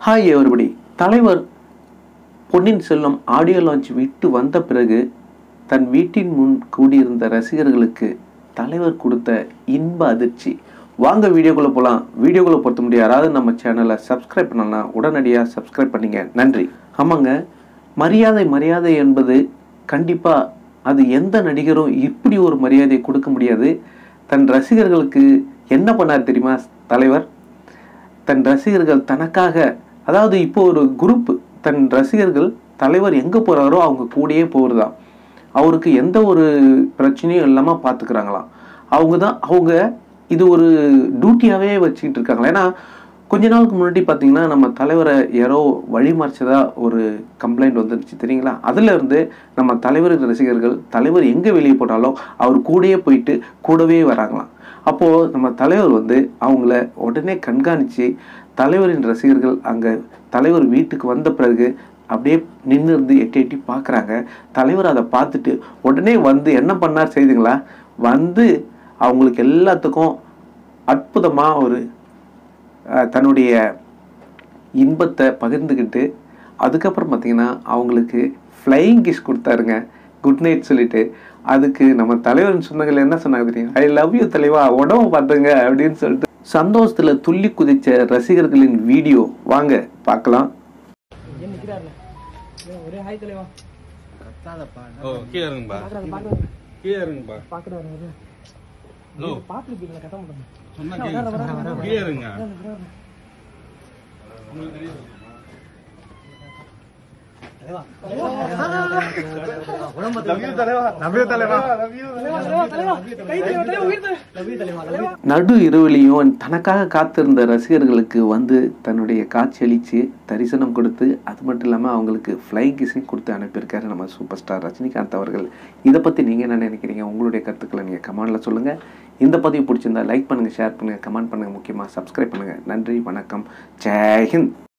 hi everybody தலைவர் பொன்னியின் செல்வம் audio launch விட்டு வந்த பிறகு தன் வீட்டின் முன் கூடியிருந்த ரசிகர்களுக்கு தலைவர் கொடுத்த இன்ப அதிர்ச்சி வாங்க வீடியோக்குள்ளே போகலாம் வீடியோக்குள்ளே பொறுத்த முடியாது யாராவது நம்ம சேனலை சப்ஸ்கிரைப் பண்ணலாம் உடனடியாக சப்ஸ்கிரைப் பண்ணிங்க நன்றி ஆமாங்க மரியாதை மரியாதை என்பது கண்டிப்பாக அது எந்த நடிகரும் இப்படி ஒரு மரியாதையை கொடுக்க முடியாது தன் ரசிகர்களுக்கு என்ன பண்ணார் தெரியுமா தலைவர் தன் ரசிகர்கள் தனக்காக அதாவது இப்போ ஒரு குரூப் தன் ரசிகர்கள் தலைவர் எங்கே போகிறாரோ அவங்க கூடயே போகிறதாம் அவருக்கு எந்த ஒரு பிரச்சனையும் இல்லாமல் பார்த்துக்கிறாங்களாம் அவங்க தான் அவங்க இது ஒரு டியூட்டியாகவே வச்சுக்கிட்டு இருக்காங்களா ஏன்னா கொஞ்ச நாளுக்கு முன்னாடி பார்த்தீங்கன்னா நம்ம தலைவரை யாரோ வழிமறைச்சதா ஒரு கம்ப்ளைண்ட் வந்துருச்சு தெரியுங்களா அதுல இருந்து நம்ம தலைவரின் ரசிகர்கள் தலைவர் எங்கே வெளியே போனாலும் அவர் கூடயே போயிட்டு கூடவே வராங்களாம் அப்போது நம்ம தலைவர் வந்து அவங்கள உடனே கண்காணித்து தலைவரின் ரசிகர்கள் அங்கே தலைவர் வீட்டுக்கு வந்த பிறகு அப்படியே நின்று இருந்து எட்டி எட்டி பார்க்குறாங்க தலைவர் அதை பார்த்துட்டு உடனே வந்து என்ன பண்ணார் செய்துங்களா வந்து அவங்களுக்கு எல்லாத்துக்கும் அற்புதமாக ஒரு அஹ், தன்னுடைய இன்பத்தை பகிர்ந்துக்கிட்டு அதுக்கப்புறம் பார்த்தீங்கன்னா அவங்களுக்கு ஃப்ளையிங் கிஸ் கொடுத்தாருங்க குட் நைட் சொல்லிட்டு அதுக்கு நம்ம தலைவரின் சொந்தங்கள் என்ன சொன்னாங்க தெரியும் ஐ லவ் யூ தலைவா உடம்பு பார்த்துங்க அப்படின்னு சொல்லிட்டு சந்தோஷத்துல துள்ளி குதிச்ச ரசிகர்களின் வீடியோ வாங்க பார்க்கலாம் ஏன் நிக்கிறாருல ஏன் ஒரே ஹாய் தலைவா ஓ கீழே இருங்கப்பா பாக்குறாரு பாக்குறாரு கீழே இருங்கப்பா பாக்குறாரு அவரு நோ பாத்துருப்பீங்களா கட்ட மாட்டேன் சொன்னா கேளுங்க கீழே இருங்க நடு இரவிலையும் தனக்காக காத்திருந்த ரசிகர்களுக்கு வந்து தன்னுடைய காட்சியளித்து தரிசனம் கொடுத்து அது மட்டும் இல்லாமல் அவங்களுக்கு ஃப்ளைங் கிஸையும் கொடுத்து அனுப்பியிருக்காரு நம்ம சூப்பர் ஸ்டார் ரஜினிகாந்த் அவர்கள் இதை பற்றி நீங்கள் என்ன நினைக்கிறீங்க உங்களுடைய கருத்துக்களை நீங்கள் கமெண்டில் சொல்லுங்கள் இந்த பதிவு பிடிச்சிருந்தா லைக் பண்ணுங்கள் ஷேர் பண்ணுங்கள் கமெண்ட் பண்ணுங்கள் முக்கியமாக சப்ஸ்கிரைப் பண்ணுங்கள் நன்றி வணக்கம் ஜெய் ஹிந்த்